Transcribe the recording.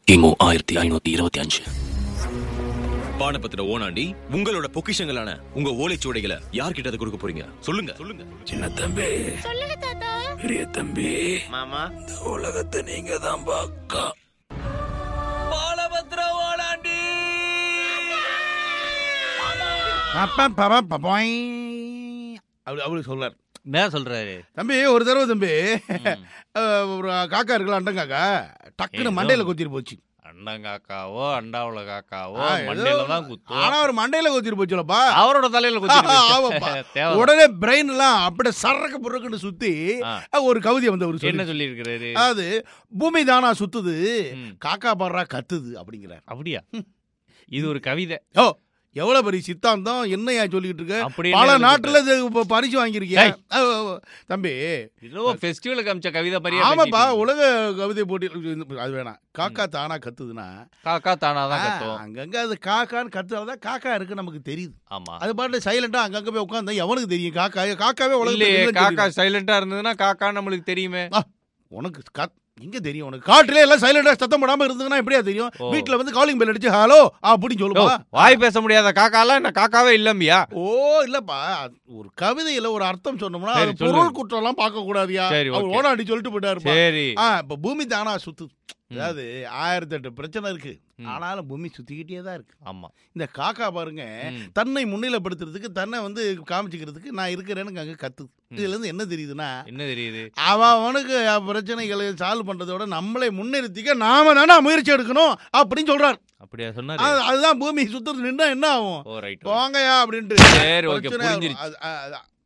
கிமு ஆயிரத்தி ஐநூத்தி இருபத்தி அஞ்சு பானபத்திர ஓனாண்டி உங்களோட பொக்கிஷங்களான உங்க ஓலைச்சுவடைகளை யார்கிட்ட அதை கொடுக்க போறீங்க சொல்லுங்க சொல்லுங்க சின்ன தம்பி சொல்லுங்க தாத்தா பெரிய தம்பி மாமா இந்த உலகத்தை நீங்க தான் பாக்கா பாலபத்திர ஓனாண்டி அப்பம் பபம் பபாய். அப்படி அப்படி சொல்றார் என்ன சொல்றாரு தம்பி ஒரு தடவை தம்பி அஹ், ஒரு காக்கா இருக்கலாம் அண்டன் காக்கா டக்குன்னு ஏதோ. மண்டையில கொத்திட்டு போச்சு அண்டங்காக்காவோ அண்டாவுல காக்காவோ ஆ, ஏதோ- மண்டையில தான் குத்தும் ஆனா ஒரு மண்டையில கொத்திட்டு போச்சுலப்பா அவரோட தலையில ஆமாப்பா. குத்தி தேவை உடனே பிரெயின் எல்லாம் அப்படியே சரக்கு புறக்குன்னு சுத்தி ஆ. அஹ், ஒரு கவிதை வந்து அவர் என்ன சொல்லி சொல்லி இருக்கிறாரு அதாவது பூமி தானா சுத்துது ம். காக்கா பாடுறா கத்துது அப்படிங்கிறார் அப்படியா இது ஒரு கவிதை ஓ எவ்வளவு பெரிய சித்தாந்தம் என்னையா சொல்லிட்டு இருக்க அப்படி பல என்ன நாட்டுல இது இப்ப பரிசு வாங்கியிருக்கியா ஏய். அஹ், அஹ், தம்பி ஏதோ ஃபெஸ்டிவலுக்கு அமைச்ச கவிதை பரியா ஆமாப்பா பேசிட்டு உலக கவிதை போட்டி அது வேணாம் காக்கா தானா கத்துதுன்னா காக்கா தானாதான் கத்தும் ஆ, அங்கங்க அது காக்கான்னு கத்துறதான் காக்கா இருக்கு நமக்கு தெரியுது ஆமா அது பாட்டு சைலண்டா அங்கங்க போய் உட்காந்தா எவனுக்கு தெரியும் காக்கா காக்காவே இல்லையே உலகத்துல காக்கா சைலண்டா இருந்ததுன்னா காக்கா நம்மளுக்கு தெரியுமே உனக்கு கத் எங்க தெரியும் உனக்கு காட்டுல எல்லாம் சைலண்டா சத்தம் போடாம இருந்ததுன்னா எப்படியா தெரியும் ஓ. வீட்ல வந்து காலிங் பெல் அடிச்சு ஹலோ அப்படின்னு யோ, சொல்லுவா வாய் பேச முடியாத காக்காலாம் என்ன காக்காவே இல்லம்பியா ஓ இல்லப்பா ஒரு கவிதையில ஒரு அர்த்தம் சொன்னோம்னா சரி, அது சொல்லு. பொருள் குற்றம் எல்லாம் பார்க்க கூடாதியா சரி, அவர் ஓகே. ஓனாடி சொல்லிட்டு போயிட்டாருப்பா சரி ஆ இப்ப பூமி தானா சுத்து ம். அதாவது ஆயிரத்தி எட்டு பிரச்சனை இருக்கு ம். ஆனாலும் பூமி சுத்திக்கிட்டே தான் இருக்கு ஆமா இந்த காக்கா பாருங்க ம். தன்னை முன்னிலைப்படுத்துறதுக்கு தன்னை வந்து காமிச்சிக்கிறதுக்கு நான் இருக்கிறேன்னு அங்க கத்துது இதுல இருந்து என்ன தெரியுதுன்னா என்ன தெரியுது அவன் அவனுக்கு பிரச்சனைகளை சால்வ் பண்றதோட நம்மளை முன்னிறுத்திக்க நாம தானே முயற்சி எடுக்கணும் அப்படின்னு சொல்றாரு அப்படியா சொன்னாரு அது- அதுதான் பூமி சுத்துறது நின்றா என்ன ஆகும் ஓ ரைட் போங்கயா அப்படின்ட்டு சரி ஓகே பிரச்சனை புரிஞ்சிருச்சு அது- அது-